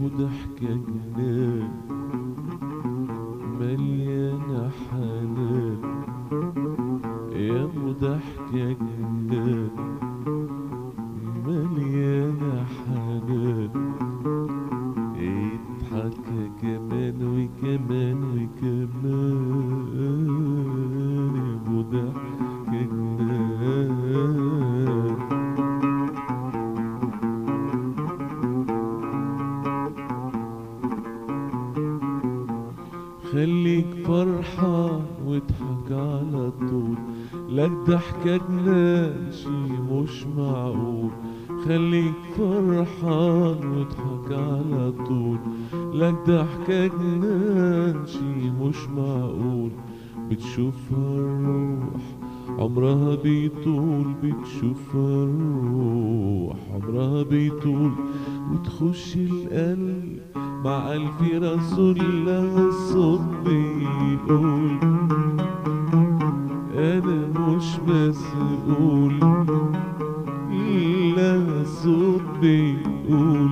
ضحكة جنان مليانة حنان يا ابو ضحكة جنان مليانة حنان يضحك كمان وكمان وكمان يا ابو ضحكة جنان خليك فرحان واضحك على طول لك ضحكة جنان شي مش معقول خليك فرحان واضحك على طول لك ضحكة جنان شي مش معقول بتشوفها الروح عمرها بيطول بتشوفها الروح عمرها بيطول وتخش القلب مع ألف رسول لها الصوت بيقول أنا مش مسؤول لها الصوت بيقول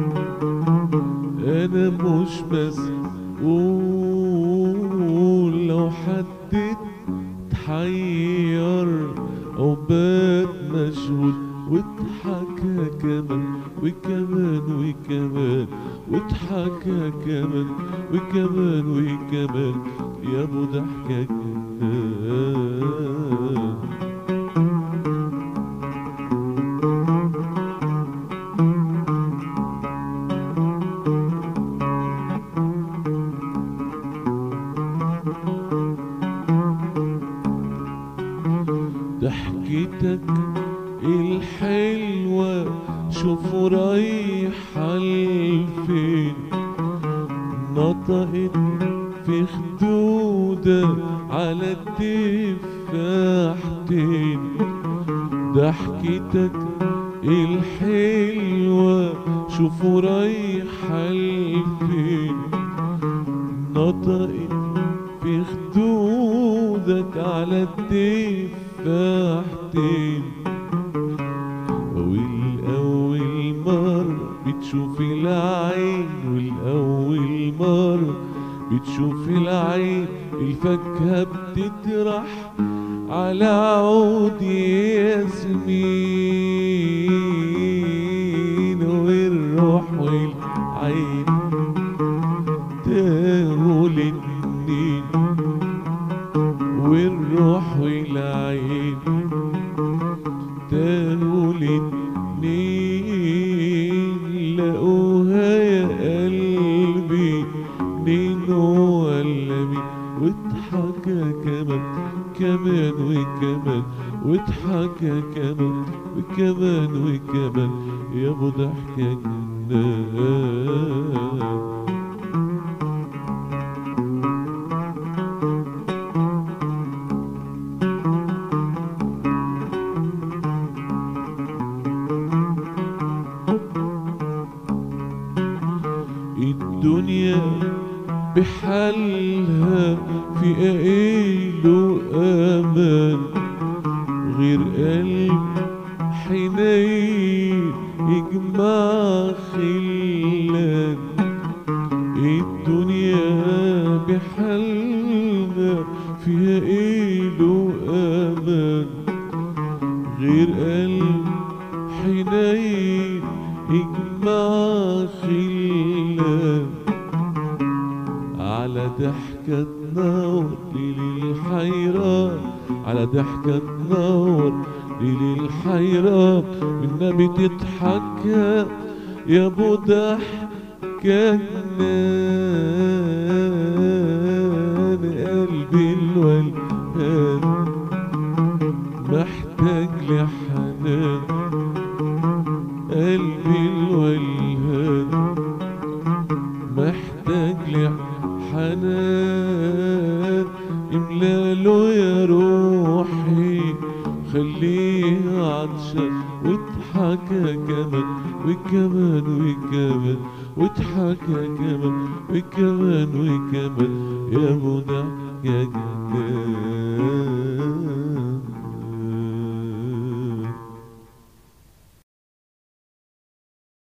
أنا مش مسؤول لو حد اتحير أو بات مشغول واضحكها كمان وكمان وكمان واضحكها كمان وكمان وكمان يا ابو ضحكة جنان ضحكتك الحلوة شوف رايحة لفين نطقت في خدودة على التفاحتين ضحكتك الحلوة شوف رايحة لفين نطقت في خدودك على التفاحتين والأول مرة بتشوف العين والأول مرة بتشوف العين الفاكهة بتطرح على عود ياسمين والروح والعين تاهل النين والروح والعين تاهل النين لقوها يا قلبي نين ولا مين واضحكها كمان كمان وكمان واضحكها كمان وكمان وكمان يا ابو ضحكة جنان الدنيا بحالها في قايله امان غير قلب حنين يجمع خلان الدنيا بحالها فيها قايله امان غير قلب حنين يجمع خلان على ضحكة تنور ليل الحيران على ضحكة تنور ليل الحيران والنبي تضحك يا ابو ضحكة جنان قلبي الولهان محتاج لحنان قلبي الولهان محتاج لحنان املاله يا روحي خليه عطشان واضحكها كمان وكمان وكمان واضحكها كمان وكمان وكمان يا ابو ضحكة جنان